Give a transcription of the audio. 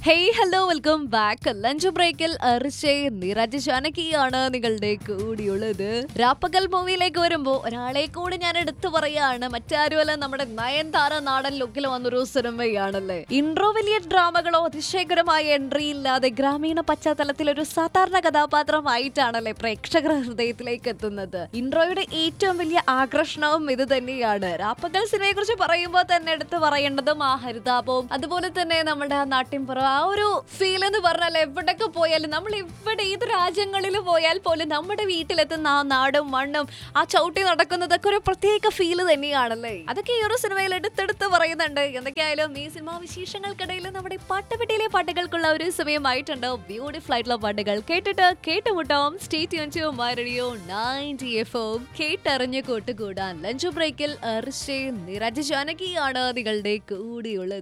hey hello welcome back lunch ബ്രേക്കിൽ അർഷേ നിരജ് ജാനകിയാണ് നിങ്ങളുടെ കൂടിയുള്ളത് രാപ്പകൽ മൂവിയിലേക്ക് വരുമ്പോൾ ഒരാളെ കൂടി ഞാൻ എടുത്തു പറയാണ് മറ്റാരുമല്ല നമ്മുടെ നയൻതാര നാടൻ ലുക്കിൽ വന്നൊരു സിനിമയാണല്ലേ ഇൻട്രോ വലിയ ഡ്രാമകളോ അതിശയകരമായ എൻട്രി ഇല്ലാതെ ഗ്രാമീണ പശ്ചാത്തലത്തിൽ ഒരു സാധാരണ കഥാപാത്രമായിട്ടാണല്ലേ പ്രേക്ഷകർ ഹൃദയത്തിലേക്ക് എത്തുന്നത് ഇൻട്രോയുടെ ഏറ്റവും വലിയ ആകർഷണവും ഇത് തന്നെയാണ് രാപ്പകൽ സിനിമയെ കുറിച്ച് പറയുമ്പോൾ തന്നെ എടുത്തു പറയേണ്ടതും ആ ഹരിതാപവും അതുപോലെ തന്നെ നമ്മുടെ ആ നാട്ടിൻപുറം ആ ഒരു ഫീൽ എന്ന് പറഞ്ഞാൽ എവിടൊക്കെ പോയാലും നമ്മൾ എവിടെ ഏത് രാജ്യങ്ങളിൽ പോയാൽ പോലും നമ്മുടെ വീട്ടിലെത്തുന്ന ആ നാടും മണ്ണും ആ ചവിട്ടി നടക്കുന്നതൊക്കെ ഒരു പ്രത്യേക ഫീൽ തന്നെയാണല്ലേ അതൊക്കെ ഈ ഒരു സിനിമയിൽ എടുത്തെടുത്ത് പറയുന്നുണ്ട് എന്തൊക്കെയായാലും ഈ സിനിമാ വിശേഷങ്ങൾക്കിടയിൽ നമ്മുടെ പാട്ടുപെട്ടിയിലെ പാട്ടുകൾക്കുള്ള ഒരു സമയമായിട്ടുണ്ട് ബ്യൂട്ടിഫുൾ ആയിട്ടുള്ള പാട്ടുകൾ കേട്ടിട്ട് കേട്ടുമുട്ടാം state unit radio ninety F M കേട്ടറിഞ്ഞ് കൂട്ടുകൂടാൻ ലഞ്ച് ബ്രേക്കിൽ അർഷേ നിരജ് ജാനകിയാണ് നിങ്ങളുടെ കൂടിയുള്ളത്